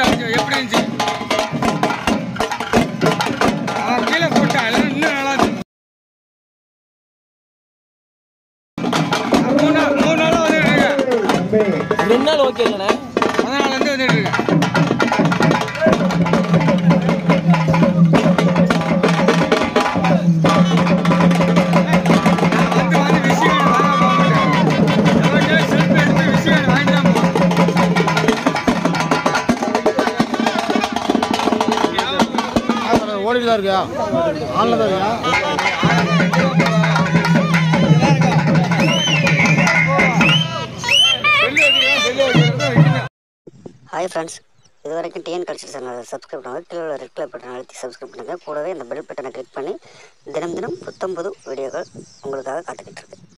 அடிச்சு எப்படி இருந்துச்சு அவன் கீழே போட்டா இல்லைன்னா இன்னும் நல்லா இருந்துச்சு மூணு நாள் மூணு நாளாக வந்துட்டு இருக்கேன் ரெண்டு நாள் ஓகே இல்லைண்ணே முத நாள் வந்து வந்துட்டு இருக்கேன் நான் வந்து வந்து விஷயம் வாங்க போக மாட்டேன் எவன்கிட்ட செல்ஃபி எடுத்து விஷயம் வாங்கிட்டு தான் போவேன் ஓடிட்டு தான் இருக்கியா ஆன்ல தான் இருக்கியா ஹாய் ஃப்ரெண்ட்ஸ் இது வரைக்கும் டிஎன் கல்ச்சர் சேனலை சப்ஸ்கிரைப் பண்ணுங்கள் கீழே உள்ள ரெட் கலர் பட்டன் அழுத்தி சப்ஸ்கிரைப் பண்ணுங்கள் கூடவே இந்த பெல் பட்டனை கிளிக் பண்ணி தினம் தினம் புத்தம் புது வீடியோக்கள் உங்களுக்காக காத்துக்கிட்டு இருக்கு